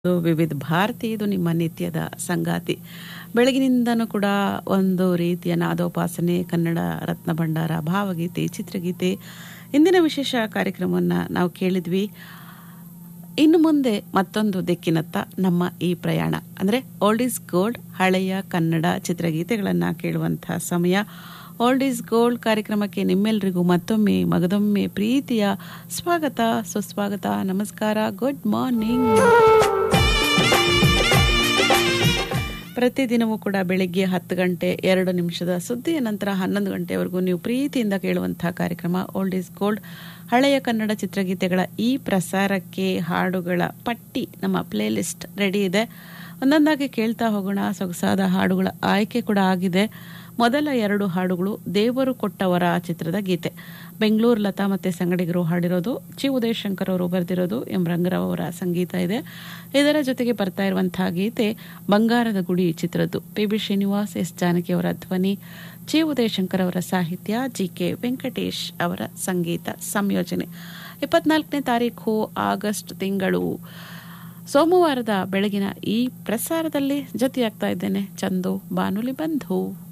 ಇದು ವಿವಿಧ ಭಾರತಿ ಇದು ನಿಮ್ಮ ನಿತ್ಯದ ಸಂಗಾತಿ ಬೆಳಗಿನಿಂದನೂ ಕೂಡ ಒಂದು ರೀತಿಯ ನಾದೋಪಾಸನೆ ಕನ್ನಡ ರತ್ನ ಭಂಡಾರ ಭಾವಗೀತೆ ಚಿತ್ರಗೀತೆ ಇಂದಿನ ವಿಶೇಷ ಕಾರ್ಯಕ್ರಮವನ್ನು ನಾವು ಕೇಳಿದ್ವಿ ಇನ್ನು ಮುಂದೆ ಮತ್ತೊಂದು ದಿಕ್ಕಿನತ್ತ ನಮ್ಮ ಈ ಪ್ರಯಾಣ ಅಂದರೆ ಓಲ್ಡ್ ಈಸ್ ಗೋಲ್ಡ್ ಹಳೆಯ ಕನ್ನಡ ಚಿತ್ರಗೀತೆಗಳನ್ನು ಕೇಳುವಂತಹ ಸಮಯ ಓಲ್ಡ್ ಈಸ್ ಗೋಲ್ಡ್ ಕಾರ್ಯಕ್ರಮಕ್ಕೆ ನಿಮ್ಮೆಲ್ಲರಿಗೂ ಮತ್ತೊಮ್ಮೆ ಮಗದೊಮ್ಮೆ ಪ್ರೀತಿಯ ಸ್ವಾಗತ ಸುಸ್ವಾಗತ ನಮಸ್ಕಾರ ಗುಡ್ ಮಾರ್ನಿಂಗ್ ಪ್ರತಿದಿನವೂ ಕೂಡ ಬೆಳಿಗ್ಗೆ ಹತ್ತು ಗಂಟೆ ಎರಡು ನಿಮಿಷದ ಸುದ್ದಿಯ ನಂತರ ಹನ್ನೊಂದು ಗಂಟೆವರೆಗೂ ನೀವು ಪ್ರೀತಿಯಿಂದ ಕೇಳುವಂತಹ ಕಾರ್ಯಕ್ರಮ ಓಲ್ಡ್ ಈಸ್ ಗೋಲ್ಡ್ ಹಳೆಯ ಕನ್ನಡ ಚಿತ್ರಗೀತೆಗಳ ಈ ಪ್ರಸಾರಕ್ಕೆ ಹಾಡುಗಳ ಪಟ್ಟಿ ನಮ್ಮ ಪ್ಲೇ ಲಿಸ್ಟ್ ರೆಡಿ ಇದೆ ಒಂದೊಂದಾಗಿ ಕೇಳ್ತಾ ಹೋಗೋಣ ಸೊಗಸಾದ ಹಾಡುಗಳ ಆಯ್ಕೆ ಕೂಡ ಆಗಿದೆ ಮೊದಲ ಎರಡು ಹಾಡುಗಳು ದೇವರು ಕೊಟ್ಟವರ ಚಿತ್ರದ ಗೀತೆ ಬೆಂಗಳೂರು ಲತಾ ಮತ್ತೆ ಸಂಗಡಿಗರು ಹಾಡಿರೋದು ಚಿ ಉದಯಶಂಕರ್ ಅವರು ಬರೆದಿರೋದು ಎಂ ರಂಗರಾವ್ ಅವರ ಸಂಗೀತ ಇದೆ ಇದರ ಜೊತೆಗೆ ಬರ್ತಾ ಇರುವಂತಹ ಗೀತೆ ಬಂಗಾರದ ಗುಡಿ ಚಿತ್ರದ್ದು P B Srinivas S Janaki ಅವರ ಧ್ವನಿ ಚಿ ಉದಯಶಂಕರ್ ಅವರ ಸಾಹಿತ್ಯ ಜಿ ಕೆ ವೆಂಕಟೇಶ್ ಅವರ ಸಂಗೀತ ಸಂಯೋಜನೆ ಇಪ್ಪತ್ನಾಲ್ಕನೇ ತಾರೀಕು ಆಗಸ್ಟ್ ತಿಂಗಳು ಸೋಮವಾರದ ಬೆಳಗಿನ ಈ ಪ್ರಸಾರದಲ್ಲಿ ಜೊತೆಯಾಗ್ತಾ ಇದ್ದೇನೆ ಚಂದು ಬಾನುಲಿ ಬಂಧು